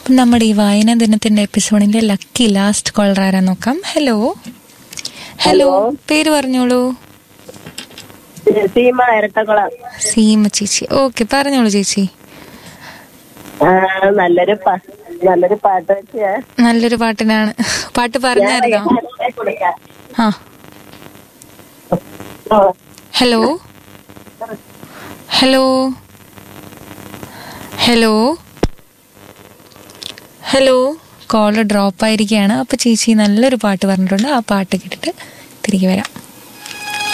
അപ്പം നമ്മുടെ ഈ വായനാ ദിനത്തിന്റെ എപ്പിസോഡിന്റെ ലക്കി ലാസ്റ്റ് കോളർ ആരാ നോക്കാം ഹലോ ഹലോ പേര് പറഞ്ഞോളൂ സീമ ഇരട്ടക്കുളം സീമ ചേച്ചി ഓക്കെ പറഞ്ഞോളൂ ചേച്ചി ആ, നല്ലൊരു പ- നല്ലൊരു പാട്ട് വെച്ച് നല്ലൊരു പാട്ടിനാണ് പാട്ട് പറഞ്ഞായിരുന്നോ കൊടുക്കാം ആ ഓ, hello hello hello hello call drop ആയിരിക്കുകയാണ് അപ്പൊ ചേച്ചി നല്ലൊരു പാട്ട് പറഞ്ഞിട്ടുണ്ട് ആ പാട്ട് കേട്ടിട്ട് തിരികെ വരാം